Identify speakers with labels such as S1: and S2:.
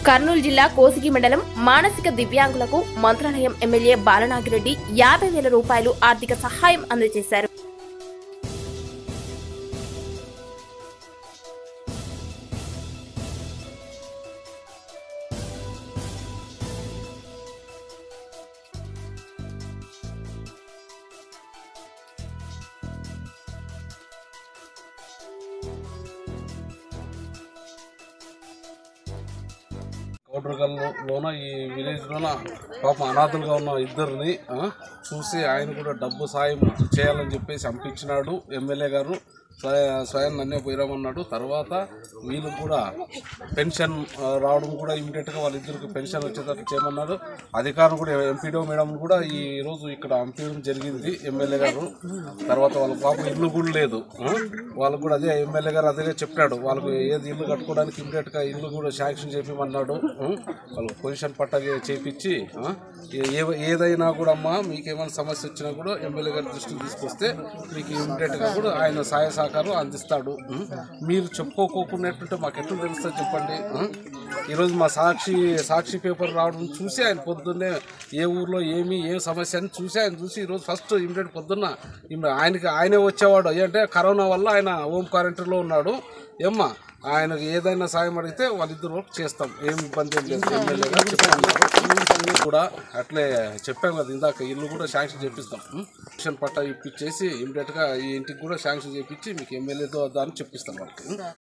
S1: కర్నూలు జిల్లా కోసిగి మండలం మానసిక దివ్యాంగులకు మంత్రాలయం ఎమ్మెల్యే బాలనాగిరెడ్డి యాభై వేల రూపాయలు ఆర్థిక సహాయం అందజేశారు
S2: కోటరగల్లోన ఈ విలేజ్లోన పాపం అనాథలుగా ఉన్న ఇద్దరిని ఆ, చూసి ఆయన కూడా డబ్బు సాయం చేయాలని చెప్పేసి పంపించినాడు ఎమ్మెల్యే గారు స్వయ- స్వయం నన్నే పోయిరామన్నాడు తర్వాత వీళ్ళు కూడా పెన్షన్ ఆ, రావడం కూడా ఇమీడియట్గా వాళ్ళిద్దరికి పెన్షన్ వచ్చేటట్టు చేయమన్నారు అధికారులు కూడా ఎంపీడో మేడం కూడా ఈ రోజు ఇక్కడ పంపించడం జరిగింది ఎమ్మెల్యే గారు తర్వాత వాళ్ళ పాపం ఇల్లు కూడా లేదు ఆ? వాళ్ళకు కూడా అదే ఎమ్మెల్యే గారు అదే చెప్పాడు వాళ్ళకు ఏది ఇల్లు కట్టుకోవడానికి ఇమీడియట్గా ఇల్లు కూడా శాంక్షన్ చేయమన్నాడు వాళ్ళకి పొజిషన్ పట్ట చేపించి ఆ? ఏ- ఏ- ఏదైనా కూడా అమ్మా మీకు ఏమైనా సమస్య వచ్చినా కూడా ఎమ్మెల్యే గారి దృష్టికి తీసుకొస్తే మీకు ఇమీడియట్గా కూడా ఆయన సహాయ సహకారం అందిస్తాడు ఉం? మీరు చెప్పుకోకోకున్నట్టుంటే మాకు ఎట్లా తెలుస్తుంది చెప్పండి ఉం? ఈరోజు మా సాక్షి సాక్షి పేపర్ రావడం చూసి ఆయన పొద్దున్నే ఏ ఊర్లో ఏమి ఏ సమస్య అని చూసి ఆయన చూసి ఈరోజు ఫస్ట్ ఇమీడియట్ పొద్దున్న ఇమ్మ- ఆయనకి ఆయనే వచ్చేవాడు అంటే కరోనా వల్ల ఆయన హోమ్ క్వారంటైన్లో ఉన్నాడు ఏమ్మా ఆయనకు ఏదైనా సాయం అడిగితే వాళ్ళిద్దరు చేస్తాం ఏం ఇబ్బంది ఏం లేదు ఎమ్మెల్యే గారు చెప్పమన్నారు ఇల్లు కూడా అట్లే చెప్పాం కదా ఇందాక ఇల్లు కూడా శాంక్షన్ చేపిస్తాం శాంక్షన్ పట్టా ఇప్పించేసి ఇమీడియట్గా ఈ ఇంటికి కూడా శాంక్షన్ చేపించి మీకు ఎమ్మెల్యేతో దాన్ని చెప్పిస్తాం వాళ్ళకి